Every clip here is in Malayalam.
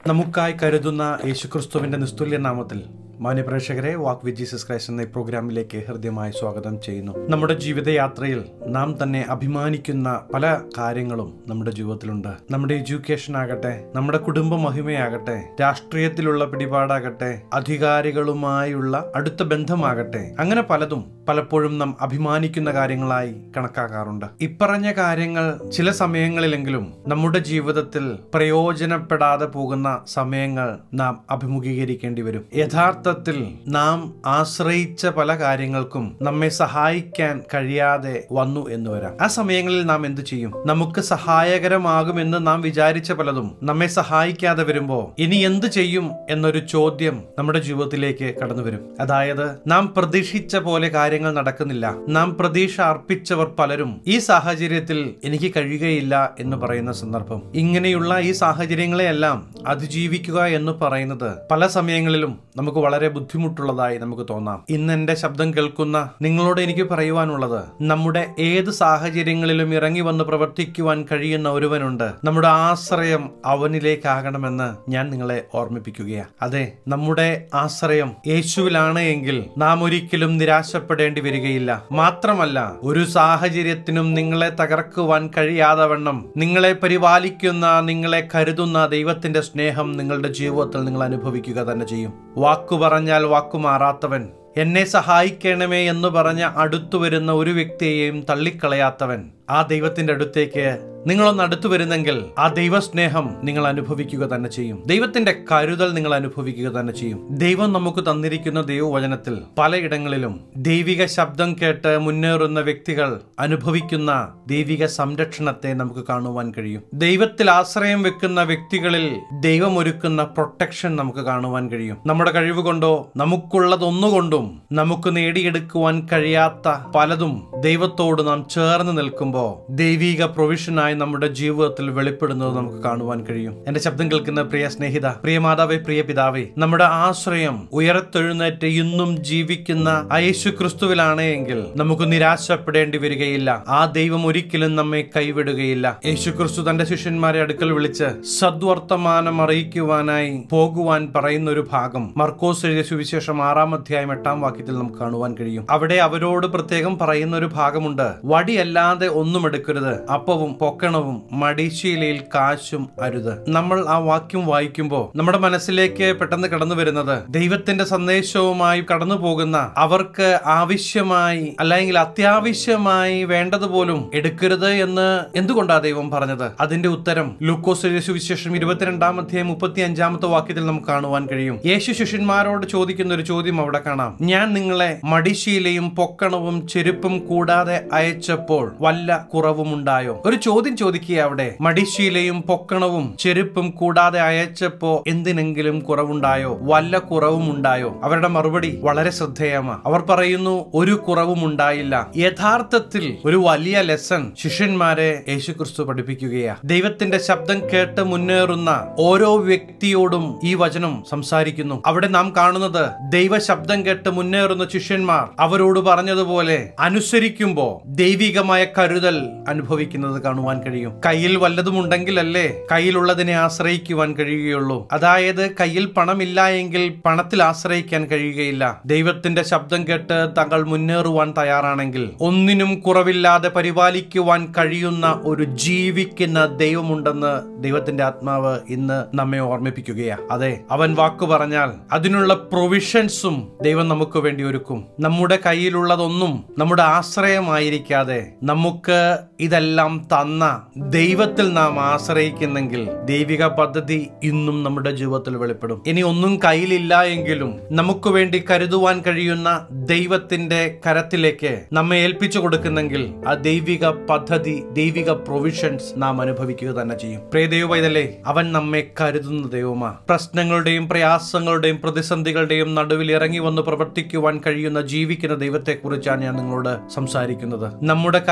നമുക്കായി കരുതുന്ന യേശുക്രിസ്തുവിന്റെ നിസ്തുല്യ നാമത്തിൽ മാന്യപ്രേക്ഷകരെ വാക്ക് വിത്ത് ജീസസ് ക്രൈസ്റ്റ് എന്ന ഈ പ്രോഗ്രാമിലേക്ക് ഹൃദ്യമായി സ്വാഗതം ചെയ്യുന്നു നമ്മുടെ ജീവിതയാത്രയിൽ നാം തന്നെ അഭിമാനിക്കുന്ന പല കാര്യങ്ങളും നമ്മുടെ ജീവിതത്തിലുണ്ട് നമ്മുടെ എഡ്യൂക്കേഷൻ ആകട്ടെ നമ്മുടെ കുടുംബ മഹിമയാകട്ടെ രാഷ്ട്രീയത്തിലുള്ള പിടിപാടാകട്ടെ അധികാരികളുമായുള്ള അടുത്ത ബന്ധമാകട്ടെ അങ്ങനെ പലതും പലപ്പോഴും നാം അഭിമാനിക്കുന്ന കാര്യങ്ങളായി കണക്കാക്കാറുണ്ട് ഇപ്പറഞ്ഞ കാര്യങ്ങൾ ചില സമയങ്ങളിലെങ്കിലും നമ്മുടെ ജീവിതത്തിൽ പ്രയോജനപ്പെടാതെ പോകുന്ന സമയങ്ങൾ നാം അഭിമുഖീകരിക്കേണ്ടി വരും യഥാർത്ഥത്തിൽ നാം ആശ്രയിച്ച പല കാര്യങ്ങൾക്കും നമ്മെ സഹായിക്കാൻ കഴിയാതെ വന്നു എന്ന് വരാം ആ സമയങ്ങളിൽ നാം എന്തു ചെയ്യും നമുക്ക് സഹായകരമാകുമെന്ന് നാം വിചാരിച്ച പലതും നമ്മെ സഹായിക്കാതെ വരുമ്പോ ഇനി എന്ത് ചെയ്യും എന്നൊരു ചോദ്യം നമ്മുടെ ജീവിതത്തിലേക്ക് കടന്നു വരും അതായത് നാം പ്രതീക്ഷിച്ച പോലെ കാര്യങ്ങൾ നടക്കുന്നില്ല നാം പ്രതീക്ഷ അർപ്പിച്ചവർ പലരും ഈ സാഹചര്യത്തിൽ എനിക്ക് കഴിയുകയില്ല എന്ന് പറയുന്ന സന്ദർഭം ഇങ്ങനെയുള്ള ഈ സാഹചര്യങ്ങളെയെല്ലാം അതിജീവിക്കുക എന്ന് പറയുന്നത് പല സമയങ്ങളിലും നമുക്ക് വളരെ ബുദ്ധിമുട്ടുള്ളതായി നമുക്ക് തോന്നാം ഇന്ന് എന്റെ ശബ്ദം കേൾക്കുന്ന നിങ്ങളോട് എനിക്ക് പറയുവാനുള്ളത് നമ്മുടെ ഏത് സാഹചര്യങ്ങളിലും ഇറങ്ങി വന്ന് പ്രവർത്തിക്കുവാൻ കഴിയുന്ന ഒരുവനുണ്ട് നമ്മുടെ ആശ്രയം അവനിലേക്കാകണമെന്ന് ഞാൻ നിങ്ങളെ ഓർമ്മിപ്പിക്കുകയാണ് അതെ നമ്മുടെ ആശ്രയം യേശുവിലാണ് എങ്കിൽ നാം ഒരിക്കലും നിരാശപ്പെടേണ്ടി വരികയില്ല മാത്രമല്ല ഒരു സാഹചര്യത്തിനും നിങ്ങളെ തകർക്കുവാൻ കഴിയാതെ വണ്ണം നിങ്ങളെ പരിപാലിക്കുന്ന നിങ്ങളെ കരുതുന്ന ദൈവത്തിന്റെ സ്നേഹം നിങ്ങളുടെ ജീവിതത്തിൽ നിങ്ങൾ അനുഭവിക്കുക തന്നെ ചെയ്യും വാക്കു പറഞ്ഞാൽ വാക്കു മാറാത്തവൻ എന്നെ സഹായിക്കണമേ എന്ന് പറഞ്ഞ അടുത്തു വരുന്ന ഒരു വ്യക്തിയെയും തള്ളിക്കളയാത്തവൻ ആ ദൈവത്തിന്റെ അടുത്തേക്ക് നിങ്ങളൊന്ന് അടുത്തു വരുന്നെങ്കിൽ ആ ദൈവസ്നേഹം നിങ്ങൾ അനുഭവിക്കുക തന്നെ ചെയ്യും ദൈവത്തിന്റെ കരുതൽ നിങ്ങൾ അനുഭവിക്കുക തന്നെ ചെയ്യും ദൈവം നമുക്ക് തന്നിരിക്കുന്ന ദൈവവചനത്തിൽ പലയിടങ്ങളിലും ദൈവിക ശബ്ദം കേട്ട് മുന്നേറുന്ന വ്യക്തികൾ അനുഭവിക്കുന്ന ദൈവിക സംരക്ഷണത്തെ നമുക്ക് കാണുവാൻ കഴിയും ദൈവത്തിൽ ആശ്രയം വെക്കുന്ന വ്യക്തികളിൽ ദൈവം ഒരുക്കുന്ന പ്രൊട്ടക്ഷൻ നമുക്ക് കാണുവാൻ കഴിയും നമ്മുടെ കഴിവ് കൊണ്ടോ നമുക്കുള്ളതൊന്നുകൊണ്ടും നമുക്ക് നേടിയെടുക്കുവാൻ കഴിയാത്ത പലതും ദൈവത്തോട് നാം ചേർന്ന് നിൽക്കുമ്പോൾ ദൈവിക പ്രൊവിഷനായി നമ്മുടെ ജീവിതത്തിൽ വെളിപ്പെടുന്നത് നമുക്ക് കാണുവാൻ കഴിയും എന്റെ ശബ്ദം കേൾക്കുന്ന പ്രിയ സ്നേഹിത പ്രിയ മാതാവേ പ്രിയ പിതാവേ നമ്മുടെ ആശ്രയം ഉയർത്തെഴുന്നേറ്റ് ഇന്നും ജീവിക്കുന്ന ആ യേശു ക്രിസ്തുവിലാണ് എങ്കിൽ നമുക്ക് നിരാശപ്പെടേണ്ടി വരികയില്ല ആ ദൈവം ഒരിക്കലും നമ്മെ കൈവിടുകയില്ല യേശു ക്രിസ്തു തന്റെ ശിഷ്യന്മാരെ അടുക്കൽ വിളിച്ച് സദ്വർത്തമാനം അറിയിക്കുവാനായി പോകുവാൻ പറയുന്ന ഒരു ഭാഗം മർക്കോസ് എഴുതിയ സുവിശേഷം ആറാം അധ്യായം എട്ടാം വാക്യത്തിൽ നമുക്ക് കാണുവാൻ കഴിയും അവിടെ അവരോട് പ്രത്യേകം പറയുന്ന ഒരു ഭാഗമുണ്ട് വടിയല്ലാതെ ഒന്നും എടുക്കരുത് അപ്പവും പൊക്കണവും മടിശീലയിൽ കാശും അരുത് നമ്മൾ ആ വാക്യം വായിക്കുമ്പോൾ നമ്മുടെ മനസ്സിലേക്ക് പെട്ടെന്ന് കടന്നു വരുന്നത് ദൈവത്തിന്റെ സന്ദേശവുമായി കടന്നു പോകുന്ന അവർക്ക് ആവശ്യമായി അല്ലെങ്കിൽ അത്യാവശ്യമായി വേണ്ടതുപോലും എടുക്കരുത് എന്ന് എന്തുകൊണ്ടാ ദൈവം പറഞ്ഞത് അതിന്റെ ഉത്തരം ലൂക്കോസ് എഴുതിയ സുവിശേഷം ഇരുപത്തിരണ്ടാം അധ്യായം മുപ്പത്തി അഞ്ചാമത്തെ വാക്യത്തിൽ നമുക്ക് കാണുവാൻ കഴിയും യേശു ശിഷ്യന്മാരോട് ചോദിക്കുന്ന ഒരു ചോദ്യം അവിടെ കാണാം ഞാൻ നിങ്ങളെ മടിശീലയും പൊക്കണവും ചെരുപ്പും കൂടാതെ അയച്ചപ്പോൾ വല്ല കുറവുമുണ്ടായോ ഒരു ചോദ്യം ചോദിക്കുക അവിടെ മടിശീലയും പൊക്കണവും ചെരുപ്പും കൂടാതെ അയച്ചപ്പോ എന്തിനെങ്കിലും കുറവുണ്ടായോ വല്ല കുറവും ഉണ്ടായോ അവരുടെ മറുപടി വളരെ ശ്രദ്ധേയമാ അവർ പറയുന്നു ഒരു കുറവും ഉണ്ടായില്ല യഥാർത്ഥത്തിൽ ഒരു വലിയ ലെസൺ ശിഷ്യന്മാരെ യേശുക്രിസ്തു പഠിപ്പിക്കുകയാ ദൈവത്തിന്റെ ശബ്ദം കേട്ട് മുന്നേറുന്ന ഓരോ വ്യക്തിയോടും ഈ വചനം സംസാരിക്കുന്നു അവിടെ നാം കാണുന്നത് ദൈവ ശബ്ദം കേട്ട് മുന്നേറുന്ന ശിഷ്യന്മാർ അവരോട് പറഞ്ഞതുപോലെ അനുസരിക്കുമ്പോ ദൈവികമായ കരുതൽ അനുഭവിക്കുന്നത് കാണുവാൻ കഴിയും കയ്യിൽ വല്ലതും ഉണ്ടെങ്കിലല്ലേ കയ്യിലുള്ളതിനെ ആശ്രയിക്കുവാൻ കഴിയുകയുള്ളൂ അതായത് കയ്യിൽ പണമില്ല എങ്കിൽ പണത്തിൽ ആശ്രയിക്കാൻ കഴിയുകയില്ല ദൈവത്തിന്റെ ശബ്ദം കേട്ട് തങ്ങൾ മുന്നേറുവാൻ തയ്യാറാണെങ്കിൽ ഒന്നിനും കുറവില്ലാതെ പരിപാലിക്കുവാൻ കഴിയുന്ന ഒരു ജീവിക്കുന്ന ദൈവമുണ്ടെന്ന് ദൈവത്തിന്റെ ആത്മാവ് ഇന്ന് നമ്മെ ഓർമ്മിപ്പിക്കുകയാ അതെ അവൻ വാക്കു പറഞ്ഞാൽ അതിനുള്ള പ്രൊവിഷൻസും ദൈവം നമുക്ക് വേണ്ടി ഒരുക്കും നമ്മുടെ കയ്യിലുള്ളതൊന്നും നമ്മുടെ ആശ്രയമായിരിക്കാതെ നമുക്ക് ഇതെല്ലാം തന്ന ദൈവത്തിൽ നാം ആശ്രയിക്കുന്നെങ്കിൽ ദൈവിക പദ്ധതി ഇന്നും നമ്മുടെ ജീവിതത്തിൽ വെളിപ്പെടും ഇനി ഒന്നും കയ്യിലില്ല എങ്കിലും നമുക്ക് വേണ്ടി കരുതുവാൻ കഴിയുന്ന ദൈവത്തിന്റെ കരത്തിലേക്ക് നമ്മെ ഏൽപ്പിച്ചു കൊടുക്കുന്നെങ്കിൽ ആ ദൈവിക പദ്ധതി ദൈവിക പ്രൊവിഷൻസ് നാം അനുഭവിക്കുക തന്നെ ചെയ്യും പ്രിയ ദൈവവൈതല്ലേ അവൻ നമ്മെ കരുതുന്ന ദൈവമാ പ്രശ്നങ്ങളുടെയും പ്രയാസങ്ങളുടെയും പ്രതിസന്ധികളുടെയും നടുവിൽ ഇറങ്ങി വന്ന് പ്രവർത്തിക്കുവാൻ കഴിയുന്ന ജീവിക്കുന്ന ദൈവത്തെ കുറിച്ചാണ് ഞാൻ നിങ്ങളോട് സംസാരിക്കുന്നത് നമ്മുടെ കയ്യിലുള്ള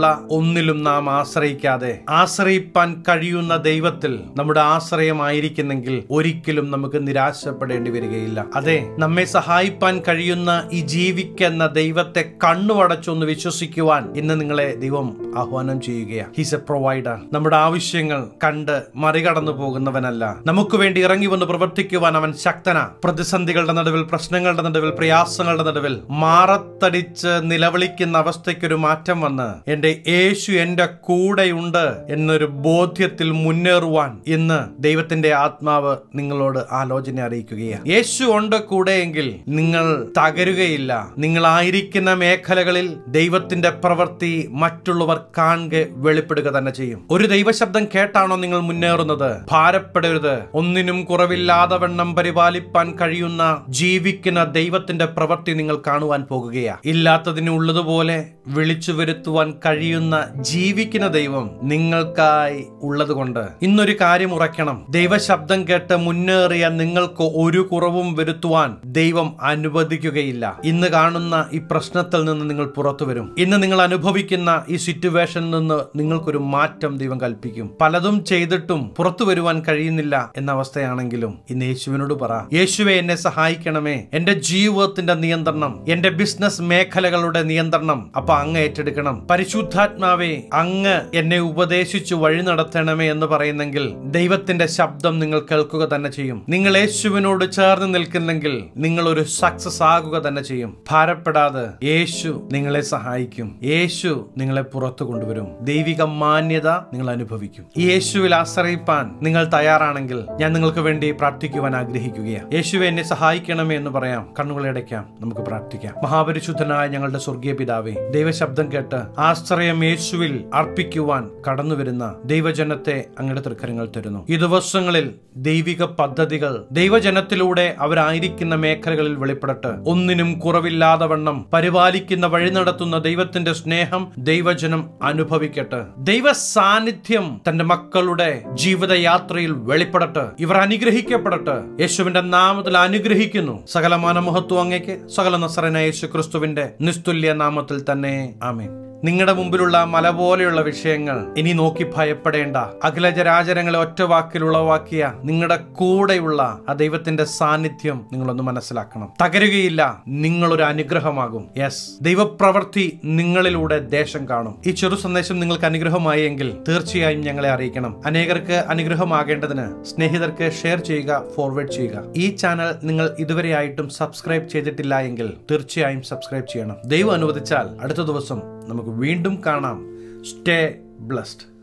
ലോകത്തിലുള്ള ഒന്നിലും നാം ആശ്രയിക്കാതെ ആശ്രയിപ്പാൻ കഴിയുന്ന ദൈവത്തിൽ നമ്മുടെ ആശ്രയമായിരിക്കുന്നെങ്കിൽ ഒരിക്കലും നമുക്ക് നിരാശപ്പെടേണ്ടി വരികയില്ല അതെ നമ്മെ സഹായിപ്പാൻ കഴിയുന്ന ഈ ജീവിക്കുന്ന ദൈവത്തെ കണ്ണുവടച്ചൊന്ന് വിശ്വസിക്കുവാൻ ഇന്ന് നിങ്ങളെ ദൈവം ആഹ്വാനം ചെയ്യുകയാണ് ഹീസ് എ പ്രൊവൈഡർ നമ്മുടെ ആവശ്യങ്ങൾ കണ്ട് മറികടന്നു പോകുന്നവനല്ല നമുക്ക് വേണ്ടി ഇറങ്ങി വന്ന് പ്രവർത്തിക്കുവാൻ അവൻ ശക്തന പ്രതിസന്ധികളുടെ നടുവിൽ പ്രശ്നങ്ങളുടെ നടുവിൽ പ്രയാസങ്ങളുടെ നടുവിൽ മാറത്തടിച്ച് നിലവിളിക്കുന്ന അവസ്ഥയ്ക്കൊരു മാറ്റം വന്ന് എന്റെ യേശു എന്റെ കൂടെയുണ്ട് എന്നൊരു ബോധ്യത്തിൽ മുന്നേറുവാൻ ഇന്ന് ദൈവത്തിന്റെ ആത്മാവ് നിങ്ങളോട് ആലോചന അറിയിക്കുകയാണ് യേശു ഉണ്ട് കൂടെയെങ്കിൽ നിങ്ങൾ തകരുകയില്ല നിങ്ങളായിരിക്കുന്ന മേഖലകളിൽ ദൈവത്തിന്റെ പ്രവൃത്തി മറ്റുള്ളവർ കാണുക വെളിപ്പെടുക തന്നെ ചെയ്യും ഒരു ദൈവശബ്ദം കേട്ടാണോ നിങ്ങൾ മുന്നേറുന്നത് ഭാരപ്പെടരുത് ഒന്നിനും കുറവില്ലാതെ വണ്ണം പരിപാലിപ്പാൻ കഴിയുന്ന ജീവിക്കുന്ന ദൈവത്തിന്റെ പ്രവൃത്തി നിങ്ങൾ കാണുവാൻ പോകുകയാ ഇല്ലാത്തതിന് ഉള്ളതുപോലെ വിളിച്ചു വരുത്തുവാൻ കഴിയുന്ന ജീവിക്കുന്ന ദൈവം നിങ്ങൾക്കായി ഉള്ളതുകൊണ്ട് ഇന്നൊരു കാര്യം ഉറയ്ക്കണം ദൈവശബ്ദം കേട്ട് മുന്നേറിയ നിങ്ങൾക്ക് ഒരു കുറവും വരുത്തുവാൻ ദൈവം അനുവദിക്കുകയില്ല ഇന്ന് കാണുന്ന ഈ പ്രശ്നത്തിൽ നിന്ന് നിങ്ങൾ പുറത്തു വരും ഇന്ന് നിങ്ങൾ അനുഭവിക്കുന്ന ഈ സിറ്റുവേഷനിൽ നിന്ന് നിങ്ങൾക്കൊരു മാറ്റം ദൈവം കൽപ്പിക്കും പലതും ചെയ്തിട്ടും പുറത്തു വരുവാൻ കഴിയുന്നില്ല എന്ന അവസ്ഥയാണെങ്കിലും ഇന്ന് യേശുവിനോട് പറ യേശുവെ എന്നെ സഹായിക്കണമേ എന്റെ ജീവിതത്തിന്റെ നിയന്ത്രണം എന്റെ ബിസിനസ് മേഖലകളുടെ നിയന്ത്രണം അപ്പൊ അങ്ങ് ഏറ്റെടുക്കണം പരിശുദ്ധാത്മാവെ അങ്ങ് എന്നെ ഉപദേശിച്ചു വഴി നടത്തണമേ എന്ന് പറയുന്നെങ്കിൽ ദൈവത്തിന്റെ ശബ്ദം നിങ്ങൾ കേൾക്കുക തന്നെ ചെയ്യും നിങ്ങൾ യേശുവിനോട് ചേർന്ന് നിൽക്കുന്നെങ്കിൽ നിങ്ങൾ ഒരു സക്സസ് ആകുക തന്നെ ചെയ്യും ഭാരപ്പെടാതെ യേശു നിങ്ങളെ സഹായിക്കും യേശു നിങ്ങളെ പുറത്തു കൊണ്ടുവരും ദൈവിക മാന്യത നിങ്ങൾ അനുഭവിക്കും ഈ യേശുവിൽ ആശ്രയിപ്പാൻ നിങ്ങൾ തയ്യാറാണെങ്കിൽ ഞാൻ നിങ്ങൾക്ക് വേണ്ടി പ്രാർത്ഥിക്കുവാൻ ആഗ്രഹിക്കുകയാണ് യേശുവെ എന്നെ സഹായിക്കണമേ എന്ന് പറയാം കണ്ണുകളെ അടയ്ക്കാം നമുക്ക് പ്രാർത്ഥിക്കാം മഹാപരിശുദ്ധനായ ഞങ്ങളുടെ സ്വർഗീയ പിതാവേ ദൈവശബ്ദം കേട്ട് ആശ്രയം യേശുവിൽ അർപ്പിക്കുവാൻ കടന്നു വരുന്ന ദൈവജനത്തെ അങ്ങയുടെ തൃക്കരങ്ങൾ തരുന്നു ഈ ദിവസങ്ങളിൽ ദൈവിക പദ്ധതികൾ ദൈവജനത്തിലൂടെ അവരായിരിക്കുന്ന മേഖലകളിൽ വെളിപ്പെടട്ടെ ഒന്നിനും കുറവില്ലാതെ വണ്ണം പരിപാലിക്കുന്ന വഴി നടത്തുന്ന ദൈവത്തിന്റെ സ്നേഹം ദൈവജനം അനുഭവിക്കട്ടെ ദൈവ സാന്നിധ്യം തന്റെ മക്കളുടെ ജീവിതയാത്രയിൽ വെളിപ്പെടട്ടെ ഇവർ അനുഗ്രഹിക്കപ്പെടട്ടെ യേശുവിന്റെ നാമത്തിൽ അനുഗ്രഹിക്കുന്നു സകല മാനമഹത്വം അങ്ങേക്ക് സകല നസറന യേശു ക്രിസ്തുവിന്റെ നിസ്തുല്യ നാമത്തിൽ തന്നെ ആമേൻ നിങ്ങളുടെ മുമ്പിലുള്ള മല പോലെയുള്ള വിഷയങ്ങൾ ഇനി നോക്കി ഭയപ്പെടേണ്ട അഖിലജരാചരങ്ങളെ ഒറ്റ വാക്കിൽ ഉളവാക്കിയ നിങ്ങളുടെ കൂടെയുള്ള ആ ദൈവത്തിന്റെ സാന്നിധ്യം നിങ്ങളൊന്ന് മനസ്സിലാക്കണം തകരുകയില്ല നിങ്ങളൊരു അനുഗ്രഹമാകും യെസ് ദൈവപ്രവൃത്തി നിങ്ങളിലൂടെ ദേശം കാണും ഈ ചെറു സന്ദേശം നിങ്ങൾക്ക് അനുഗ്രഹമായി എങ്കിൽ തീർച്ചയായും ഞങ്ങളെ അറിയിക്കണം അനേകർക്ക് അനുഗ്രഹമാകേണ്ടതിന് സ്നേഹിതർക്ക് ഷെയർ ചെയ്യുക ഫോർവേഡ് ചെയ്യുക ഈ ചാനൽ നിങ്ങൾ ഇതുവരെയായിട്ടും സബ്സ്ക്രൈബ് ചെയ്തിട്ടില്ല എങ്കിൽ തീർച്ചയായും സബ്സ്ക്രൈബ് ചെയ്യണം ദൈവം അനുവദിച്ചാൽ അടുത്ത ദിവസം നമുക്ക് വീണ്ടും കാണാം സ്റ്റേ ബ്ലസ്ഡ്